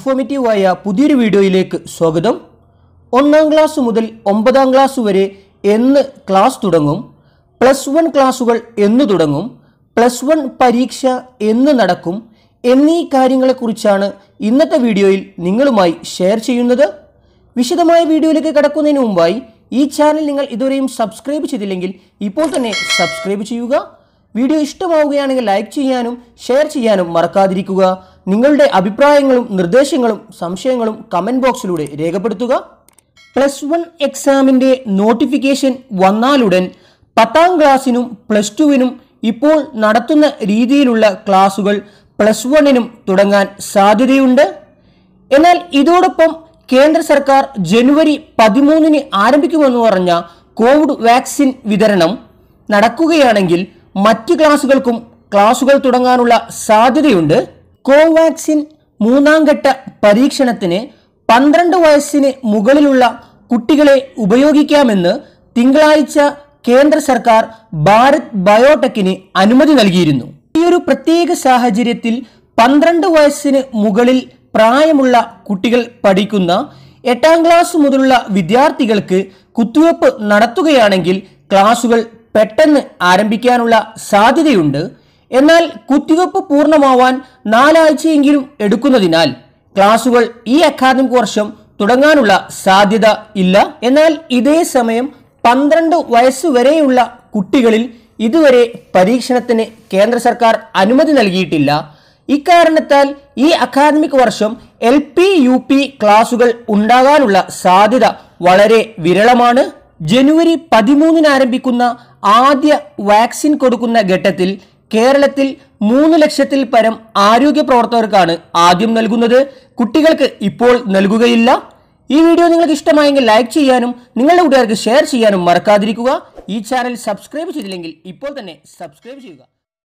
ഇൻഫോർമേറ്റീവായ പുതിയൊരു വീഡിയോയിലേക്ക് സ്വാഗതം ഒന്നാം ക്ലാസ് മുതൽ ഒമ്പതാം ക്ലാസ് വരെ എന്ന് ക്ലാസ് തുടങ്ങും പ്ലസ് വൺ ക്ലാസ്സുകൾ എന്ന് തുടങ്ങും പ്ലസ് വൺ പരീക്ഷ എന്ന് നടക്കും എന്നീ കാര്യങ്ങളെക്കുറിച്ചാണ് ഇന്നത്തെ വീഡിയോയിൽ നിങ്ങളുമായി ഷെയർ ചെയ്യുന്നത് വിശദമായ വീഡിയോയിലേക്ക് കടക്കുന്നതിന് മുമ്പായി ഈ ചാനൽ നിങ്ങൾ ഇതുവരെയും സബ്സ്ക്രൈബ് ചെയ്തില്ലെങ്കിൽ ഇപ്പോൾ തന്നെ സബ്സ്ക്രൈബ് ചെയ്യുക വീഡിയോ ഇഷ്ടമാവുകയാണെങ്കിൽ ലൈക്ക് ചെയ്യാനും ഷെയർ ചെയ്യാനും മറക്കാതിരിക്കുക നിങ്ങളുടെ അഭിപ്രായങ്ങളും നിർദ്ദേശങ്ങളും സംശയങ്ങളും കമൻറ്റ് ബോക്സിലൂടെ രേഖപ്പെടുത്തുക പ്ലസ് വൺ എക്സാമിൻ്റെ നോട്ടിഫിക്കേഷൻ വന്നാലുടൻ പത്താം ക്ലാസ്സിനും പ്ലസ് ടുവിനും ഇപ്പോൾ നടത്തുന്ന രീതിയിലുള്ള ക്ലാസുകൾ പ്ലസ് വണ്ണിനും തുടങ്ങാൻ സാധ്യതയുണ്ട് എന്നാൽ ഇതോടൊപ്പം കേന്ദ്ര സർക്കാർ ജനുവരി പതിമൂന്നിന് ആരംഭിക്കുമെന്ന് പറഞ്ഞ കോവിഡ് വാക്സിൻ വിതരണം നടക്കുകയാണെങ്കിൽ മറ്റ് ക്ലാസുകൾക്കും ക്ലാസുകൾ തുടങ്ങാനുള്ള സാധ്യതയുണ്ട് കോവാക്സിൻ മൂന്നാം ഘട്ട പരീക്ഷണത്തിന് പന്ത്രണ്ട് വയസ്സിന് മുകളിലുള്ള കുട്ടികളെ ഉപയോഗിക്കാമെന്ന് തിങ്കളാഴ്ച കേന്ദ്ര സർക്കാർ ഭാരത് ബയോടെക്കിന് അനുമതി നൽകിയിരുന്നു ഈ ഒരു പ്രത്യേക സാഹചര്യത്തിൽ പന്ത്രണ്ട് വയസ്സിന് മുകളിൽ പ്രായമുള്ള കുട്ടികൾ പഠിക്കുന്ന എട്ടാം ക്ലാസ് മുതലുള്ള വിദ്യാർത്ഥികൾക്ക് കുത്തിവയ്പ് നടത്തുകയാണെങ്കിൽ ക്ലാസുകൾ പെട്ടെന്ന് ആരംഭിക്കാനുള്ള സാധ്യതയുണ്ട് എന്നാൽ കുത്തിവയ്പ് പൂർണ്ണമാവാൻ നാലാഴ്ചയെങ്കിലും എടുക്കുന്നതിനാൽ ക്ലാസുകൾ ഈ അക്കാദമിക് വർഷം തുടങ്ങാനുള്ള സാധ്യത ഇല്ല എന്നാൽ ഇതേ സമയം പന്ത്രണ്ട് വയസ്സ് വരെയുള്ള കുട്ടികളിൽ ഇതുവരെ പരീക്ഷണത്തിന് കേന്ദ്ര സർക്കാർ അനുമതി നൽകിയിട്ടില്ല ഇക്കാരണത്താൽ ഈ അക്കാദമിക് വർഷം എൽ പി യു പി ക്ലാസുകൾ ഉണ്ടാകാനുള്ള സാധ്യത വളരെ വിരളമാണ് ജനുവരി പതിമൂന്നിന് ആരംഭിക്കുന്ന ആദ്യ വാക്സിൻ കൊടുക്കുന്ന ഘട്ടത്തിൽ കേരളത്തിൽ മൂന്ന് ലക്ഷത്തിൽ പരം ആരോഗ്യ പ്രവർത്തകർക്കാണ് ആദ്യം നൽകുന്നത് കുട്ടികൾക്ക് ഇപ്പോൾ നൽകുകയില്ല ഈ വീഡിയോ നിങ്ങൾക്ക് ഇഷ്ടമായെങ്കിൽ ലൈക്ക് ചെയ്യാനും നിങ്ങളുടെ കൂട്ടുകാർക്ക് ഷെയർ ചെയ്യാനും മറക്കാതിരിക്കുക ഈ ചാനൽ സബ്സ്ക്രൈബ് ചെയ്തില്ലെങ്കിൽ ഇപ്പോൾ തന്നെ സബ്സ്ക്രൈബ് ചെയ്യുക